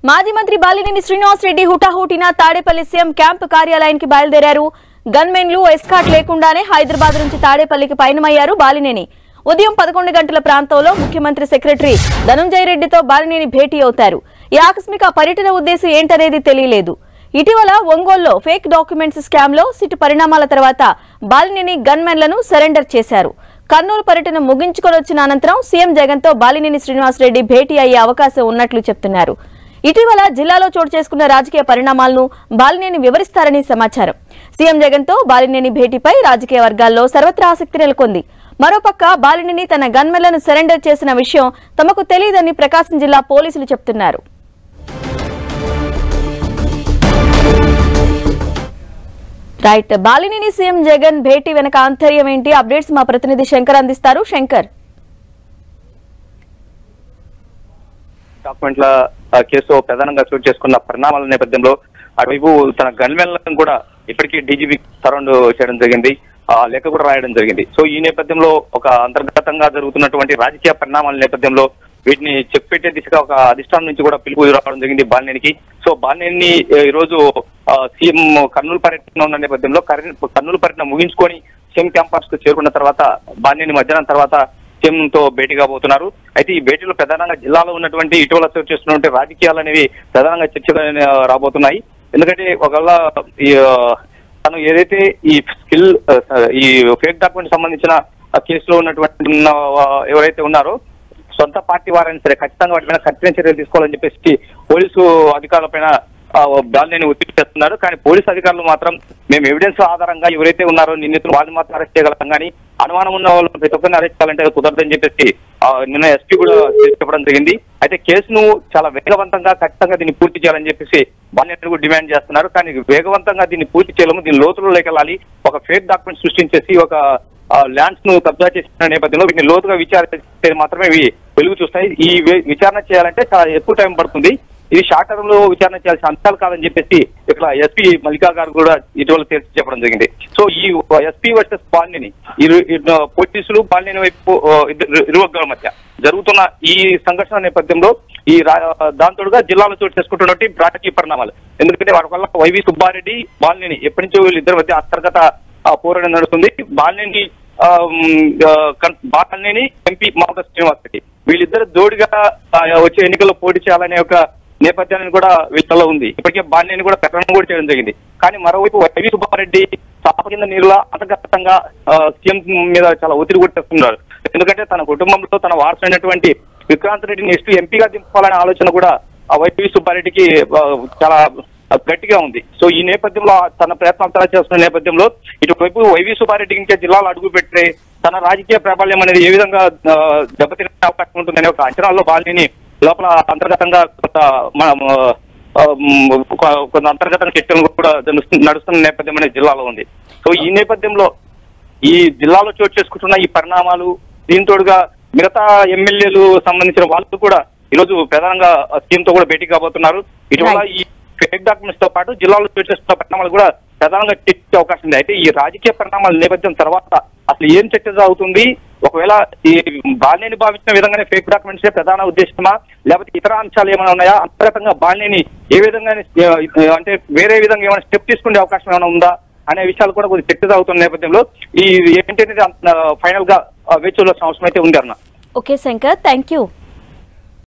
మాజీ మంత్రి బాలినేని శ్రీనివాస్ రెడ్డి హుటాహుటిన తాడేపల్లి సీఎం క్యాంప్ కార్యాలయానికి బయలుదేరారు గన్మెన్లు ఎస్కాట్ లేకుండానే హైదరాబాద్ నుంచి తాడేపల్లికి పయనమయ్యారు బాలినేని ఉదయం పదకొండు గంటల ప్రాంతంలో ముఖ్యమంత్రి సెక్రటరీ ధనంజయ రెడ్డితో బాలినేని భేటీ అవుతారు ఈ ఆకస్మిక పర్యటన ఉద్దేశం ఏంటనేది తెలియలేదు ఇటీవల ఒంగోలులో ఫేక్ డాక్యుమెంట్స్ స్కామ్ లో సిటు పరిణామాల తర్వాత బాలినేని గన్మెన్లను సరెండర్ చేశారు కర్నూలు పర్యటన ముగించుకొని వచ్చిన అనంతరం సీఎం జగన్ తో బాలినేని శ్రీనివాసరెడ్డి భేటీ అయ్యే అవకాశం ఉన్నట్లు చెప్తున్నారు ఇటీవల జిల్లాలో చోటు చేసుకున్న రాజకీయ పరిణామాలను బాలినేని వివరిస్తారని సమాచారం సీఎం జగన్ తో బాలినేని భేటీపై రాజకీయ వర్గాల్లో సర్వత్రా ఆసక్తి నెలకొంది మరోపక్క బాలినేని తన గన్మెన్లను సరెండర్ చేసిన విషయం తమకు తెలియదని ప్రకాశం జిల్లా పోలీసులు చెప్తున్నారు రైట్ బాలినేని సీఎం జగన్ భేటీ వెనక ఆంతర్యం ఏంటి అప్డేట్స్ మా ప్రతినిధి శంకర్ అందిస్తారు శంకర్ డాక్యుమెంట్ల ఆ, కేసు ప్రధానంగా చోటు చేసుకున్న పరిణామాల నేపథ్యంలో అటువైపు తన గన్మెన్లను కూడా ఇప్పటికీ డీజీపీ సరౌండ్ చేయడం జరిగింది ఆ లేఖ కూడా రాయడం జరిగింది సో ఈ నేపథ్యంలో ఒక అంతర్గతంగా జరుగుతున్నటువంటి రాజకీయ పరిణామాల నేపథ్యంలో వీటిని చెక్ పెట్టే దిశగా ఒక అధిష్టానం నుంచి కూడా పిలుపు రావడం జరిగింది బాలినేనికి సో బాలినేని ఆ, ఈ రోజు ఆ, సీఎం కర్నూలు పర్యటన ఉన్న నేపథ్యంలో కర్నూ- కర్నూలు పర్యటన ముగించుకొని సీఎం క్యాంపస్ కు చేరుకున్న తర్వాత బాలినేని మధ్యాహ్నం తర్వాత సీఎం తో భేటీ కాబోతున్నారు అయితే ఈ భేటీలో ప్రధానంగా జిల్లాలో ఉన్నటువంటి ఇటీవల చోటు చేస్తున్నటువంటి రాజకీయాలు అనేవి ప్రధానంగా చర్చగా రాబోతున్నాయి ఎందుకంటే ఒకవేళ ఈ ఆ, తను ఏదైతే ఈ స్కిల్ ఆ, ఈ ఫేక్ డాక్యుమెంట్ సంబంధించిన ఆ కేసులో ఉన్నటువంటి ఉన్న, ఆ, ఎవరైతే ఉన్నారో సొంత పార్టీ వారైనా సరే ఖచ్చితంగా వాటి మీద కఠిన చర్యలు తీసుకోవాలని చెప్పేసి పోలీసు అధికారుల పైన బాలినేని ఒత్తిడి చేస్తున్నారు కానీ పోలీసు అధికారులు మాత్రం మేము ఎవిడెన్స్ ఆధారంగా ఎవరైతే ఉన్నారో నిందితులు వాళ్ళని మాత్రం అరెస్ట్ చేయగలం కానీ అనుమానం ఉన్న వాళ్ళని ప్రతి ఒక్కరిని అరెస్ట్ చేయాలంటే అది కుదరదని చెప్పేసి ఆ, నిన్న ఎస్పీ కూడా చెప్పడం జరిగింది అయితే కేసును చాలా వేగవంతంగా ఖచ్చితంగా దీన్ని పూర్తి చేయాలని చెప్పేసి బాలినేని కూడా డిమాండ్ చేస్తున్నారు కానీ వేగవంతంగా దీన్ని పూర్తి చేయలేము దీని లోతులోకి వెళ్ళాలి ఒక ఫేక్ డాక్యుమెంట్ సృష్టించేసి ఒక ల్యాండ్స్ ను కబ్జా చేసిన నేపథ్యంలో వీటిని లోతుగా విచారిస్తే మాత్రమే ఇవి వెలుగు చూస్తాయి ఈ వే- విచారణ చేయాలంటే చాలా ఎక్కువ టైం పడుతుంది ఇది షార్ట్ టర్మ్ లో విచారణ చేయాల్సిన అంశాలు కాదని చెప్పేసి ఇక్కడ ఎస్పీ మల్లికా గారు కూడా ఇటీవల తేల్చి చెప్పడం జరిగింది సో ఈ ఎస్పీ వర్సెస్ బాలినేని ఇరు ఇరు- పోలీసులు బాలినేని వైపు ఆ, ఇద్దరు- ఇరు వర్గాల మధ్య జరుగుతున్న ఈ సంఘర్షణ నేపథ్యంలో ఈ రా- దాంతోడుగా జిల్లాలో చోటు చేసుకుంటున్నటువంటి రాజకీయ పరిణామాలు ఎందుకంటే వాటి వల్ల వైవి సుబ్బారెడ్డి బాలినేని ఎప్పటి నుంచో వీళ్ళిద్దరి మధ్య అంతర్గత ఆ, పోరాటం నడుస్తుంది బాలినేని ఆ, మ్, ఆ, కన్- బాలినేని ఎంపీ మమతా శ్రీనివాస్ రెడ్డి వీళ్ళిద్దరు జోడిగా ఆ, వచ్చే ఎన్నికల్లో పోటీ చేయాలనే ఒక నేపథ్యాన్ని కూడా వీళ్ళలో ఉంది ఇప్పటికే బాలినేని కూడా ప్రకటన కూడా చేయడం జరిగింది కానీ మరోవైపు వైవి సుబ్బారెడ్డి చాప కింద నీరులా అంతర్గతంగా ఆ, సీఎం మీద చాలా ఒత్తిడి కూడా తెస్తున్నారు ఎందుకంటే తన కుటుంబంలో తన వారసుడైనటువంటి విక్రాంత్ రెడ్డిని నెక్స్ట్ ఎంపీగా దింపాలనే ఆలోచన కూడా ఆ వైవి సుబ్బారెడ్డికి ఆ, చాలా గట్టిగా ఉంది సో ఈ నేపథ్యంలో తన ప్రయత్నం అంతా చేస్తున్న నేపథ్యంలో ఇటువైపు వైవి సుబ్బారెడ్డి ఇంకా జిల్లాలో అడుగు పెట్టే తన రాజకీయ ప్రాబల్యం అనేది ఏ విధంగా ఆ, దెబ్బతినే అవకాశం ఉంటుందనే ఒక అంచనాల్లో బాలిని లోపల అంతర్గతంగా కొంత మనం ఆ, మ్, ఒక- కొంత అంతర్గతంగా చర్చలు కూడా నడుస్తు- నడుస్తున్న నేపథ్యం అనేది జిల్లాలో ఉంది సో ఈ నేపథ్యంలో ఈ జిల్లాలో చోటు చేసుకుంటున్న ఈ పరిణామాలు దీంతోడుగా మిగతా ఎమ్మెల్యేలు సంబంధించిన వాళ్ళు కూడా ఈరోజు ప్రధానంగా సీఎం తో కూడా భేటీ కాబోతున్నారు ఇటీవల Right. ఈ ఫేక్ డాక్యుమెంట్స్ తో పాటు జిల్లాలో చోటు చేసుకున్న పరిణామాలు కూడా ప్రధానంగా చర్చించే అవకాశం ఉంది అయితే ఈ రాజకీయ పరిణామాల నేపథ్యం తర్వాత అసలు ఏం చర్చ సాగుతుంది ఒకవేళ ఈ బాలినేని భావించిన విధంగానే ఫేక్ డాక్యుమెంట్స్ ప్రధాన ఉద్దేశమా లేకపోతే ఇతర అంశాలు ఏమైనా ఉన్నాయా అంతర్గతంగా బాలినేని ఏ విధంగా అంటే వేరే విధంగా ఏమైనా స్టెప్ తీసుకునే అవకాశం ఏమైనా ఉందా అనే విషయాలు కూడా కొద్దిగా చర్చ సాగుతున్న నేపథ్యంలో ఈ ఏంటనేది ఫైనల్ గా ఆ, వేచి చూడాల్సిన అవసరం అయితే ఉంది అన్న ఓకే శంకర్ థ్యాంక్ యూ